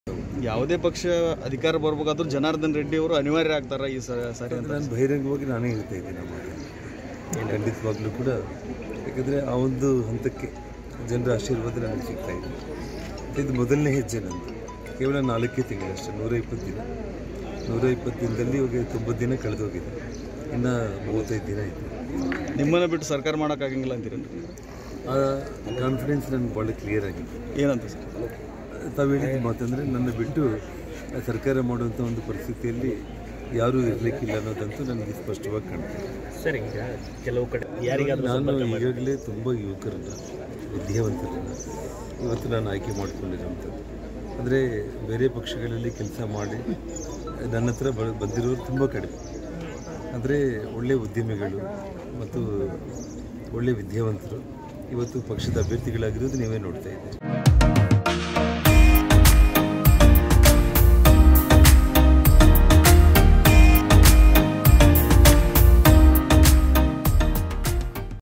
ಯಾವುದೇ ಪಕ್ಷ ಅಧಿಕಾರ ಬರ್ಬೇಕಾದ್ರೂ ಜನಾರ್ದನ್ ರೆಡ್ಡಿ ಅವರು ಅನಿವಾರ್ಯ ಆಗ್ತಾರ ಈ ಸ- ಸರಿ ಅಂತ ನಾನು ಬಹಿರಂಗವಾಗಿ ನಾನೇ ಹೇಳ್ತಾ ಇದ್ದೀನಿ ನಮ್ಮ ಖಂಡಿತವಾಗ್ಲೂ ಕೂಡ ಯಾಕಂದರೆ ಆ ಒಂದು ಹಂತಕ್ಕೆ ಜನರ ಆಶೀರ್ವಾದ ನನಗೆ ಸಿಗ್ತಾ ಇದೆ ಇದು ಮೊದಲನೇ ಹೆಜ್ಜೆ ನಂದು ಕೇವಲ ನಾಲ್ಕೇ ತಿಂಗಳಷ್ಟೇ ನೂರ ಇಪ್ಪತ್ತು ದಿನ ನೂರ ಇಪ್ಪತ್ತು ದಿನದಲ್ಲಿ ಇವಾಗ ತೊಂಬತ್ತು ದಿನ ಕಳೆದೋಗಿದೆ ಇನ್ನು ಮೂವತ್ತೈದು ದಿನ ಇದೆ ನಿಮ್ಮನ್ನ ಬಿಟ್ಟು ಸರ್ಕಾರ ಮಾಡೋಕ್ಕಾಗಂಗಿಲ್ಲ ಅಂತೀರೇನ್ರಿ ಆ ಕಾನ್ಫಿಡೆನ್ಸ್ ನನಗೆ ಭಾಳ ಕ್ಲಿಯರ್ ಆಗಿದೆ ಏನಂತ ಸರ್ ತಾವು ಹೇಳಿದ ಮಾತಂದರೆ ನನ್ನ ಬಿಟ್ಟು ಸರ್ಕಾರ ಮಾಡುವಂಥ ಒಂದು ಪರಿಸ್ಥಿತಿಯಲ್ಲಿ ಯಾರೂ ಇರಲಿಕ್ಕಿಲ್ಲ ಅನ್ನೋದಂತೂ ನನಗೆ ಸ್ಪಷ್ಟವಾಗಿ ಕಾಣ್ತದೆ ಸರ್ ಈಗ ಕೆಲವು ಕಡೆ ಯಾರಿಗಾದ್ರೂ ನಾನು ಈಗಾಗಲೇ ತುಂಬ ಯುವಕರನ್ನ ವಿದ್ಯಾವಂತರನ್ನ ಇವತ್ತು ನಾನು ಆಯ್ಕೆ ಮಾಡಿಕೊಂಡಿರೋಂಥದ್ದು ಅಂದರೆ ಬೇರೆ ಪಕ್ಷಗಳಲ್ಲಿ ಕೆಲಸ ಮಾಡಿ ನನ್ನ ಹತ್ರ ಬ ಬಂದಿರೋರು ತುಂಬ ಕಡಿಮೆ ಅಂದರೆ ಒಳ್ಳೆಯ ಉದ್ಯಮಿಗಳು ಮತ್ತು ಒಳ್ಳೆಯ ವಿದ್ಯಾವಂತರು ಇವತ್ತು ಪಕ್ಷದ ಅಭ್ಯರ್ಥಿಗಳಾಗಿರೋದು ನೀವೇ ನೋಡ್ತಾ ಇದ್ದೀರಿ